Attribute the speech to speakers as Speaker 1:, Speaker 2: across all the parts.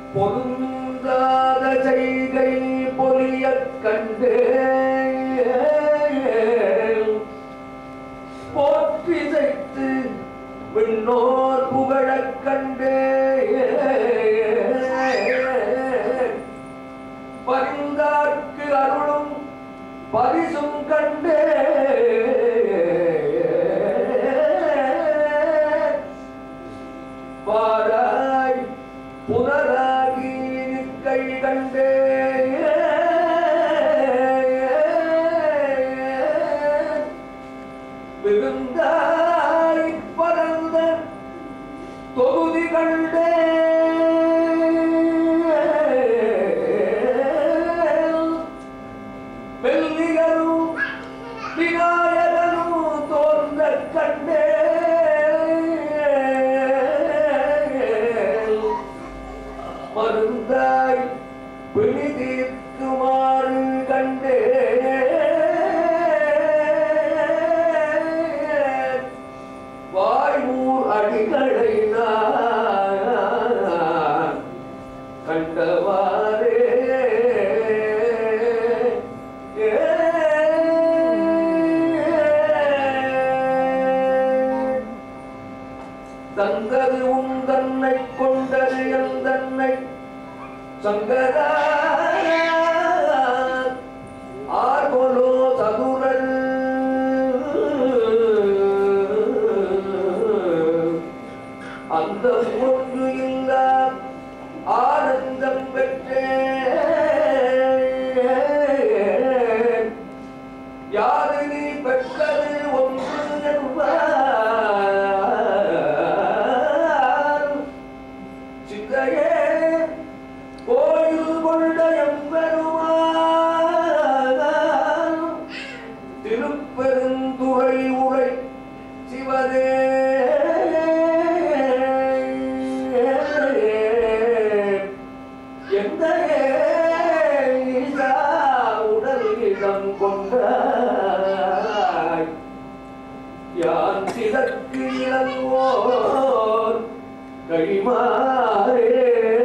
Speaker 1: பொருந்தாத செய்கை பொலியக் கண்டே போற்றி செய்து விண்ணோர் புகழக் கண்டே பரிந்தார்க்கு அருளும் பரிசும் கண்டே பாராய் புனராகி நிற்கை கண்டே விருந்தாய் பரந்த தொகுதி கண்டே மெல்லியரும் விநாயகரும் தோன்ற கண்டே மருந்தாய் பிழி தீர்க்குமாறு கண்டே வாய்மூர் அடிகளை நான் கண்டவாறே தந்தது உன் தன்னை கொண்டது என் தன்னை சங்கரா ஆர்கொலோ சதுரல் அந்த ஒன்று இல்ல ஆனந்தம் பெற்றேன் யாது நீ பெற்றது ஒன்று என்பார் சிந்தையே கோயில் கொண்ட எம்பெருமான் திருப்பெருந்துறை உரை சிவனே எந்த ஈசா உடல் இடம் கொண்டாய் யான் சிதற்கு இளங்கோர் கைமாறே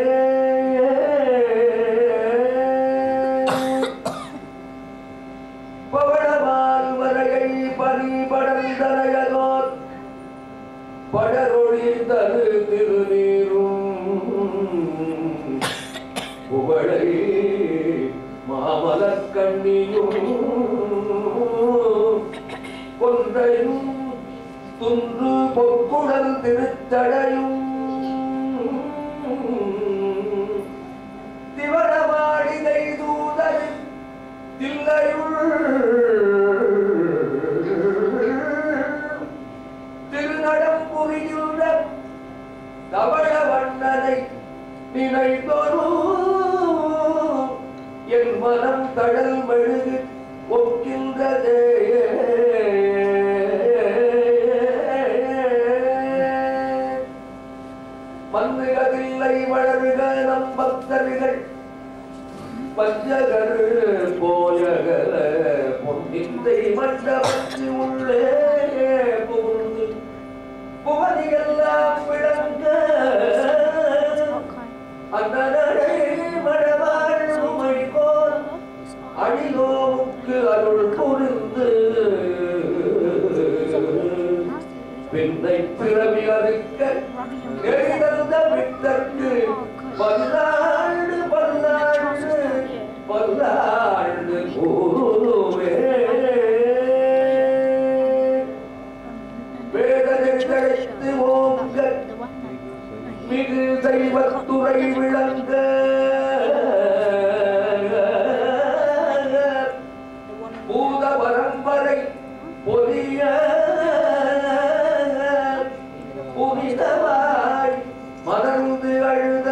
Speaker 1: பவளவால் வரையை பரிபடந்தனையதோர் படரொளி தரு திருநீரும் புகழை மாமலக் கண்ணியும் கொன்றையும் துன்று பொற்குழல் திருத்தடையும் திவரமாடிதை தூதர் தில்லையுள் திருநடம் புரியுள்ள தவள வண்ணனை நினைத்தொரு என் மனம் கடல் மெழுகு ஒக்கின்றதே மன்னுகதில்லை வளருக நம் பக்தர்கள் பஞ்சகரு போயகல பொன்னிந்தை மண்டபத்து உள்ளே புகுந்து புகழியெல்லாம் விளங்க அன்னடை மழவாழ்மை கோர் அடிலோமுக்கு அருள் புரிந்து பின்னை பிறவி அறுக்க எழுந்த விட்டற்கு பல்லாண்டு பல்லாண்டு பல்லாண்டு கூறுவே வேதனைத்தழைத்து ஓங்க மிகு தெய்வத்துறை விளங்க பூத பரம்பரை பொலிய புனிதமாய் மலர்ந்து அழுத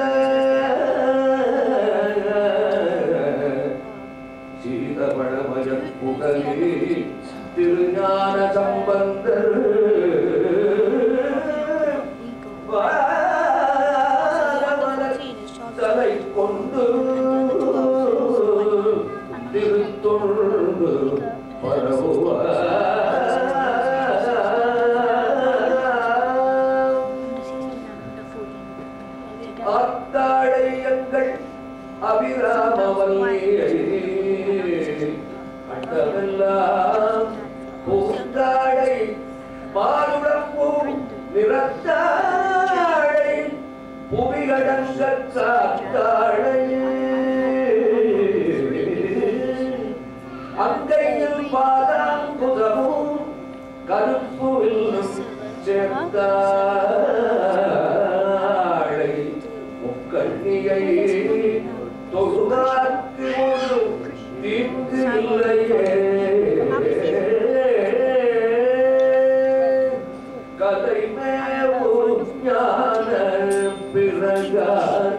Speaker 1: சீதபழமய புகழி திருஞான சம்பந்தர் தலை கொண்டு திருத்தொண்டு பரவுவார் ஆத்தாடை எங்க திங்கள் அபிராமவல்லியை கண்டமெல்லாம் பூந்தாடை மானுடம்பூ நிறத்தாடை புவிகடங்க காத்தாடை அங்கையில் பாதாங்குதமும் கருப்பு வில்லும் சேர்ந்தாளை முக்கண்ணியை தொழுதாக்கு ஒரு தீங்கு இல்லையே கதை மேவும் ஞான பிறகான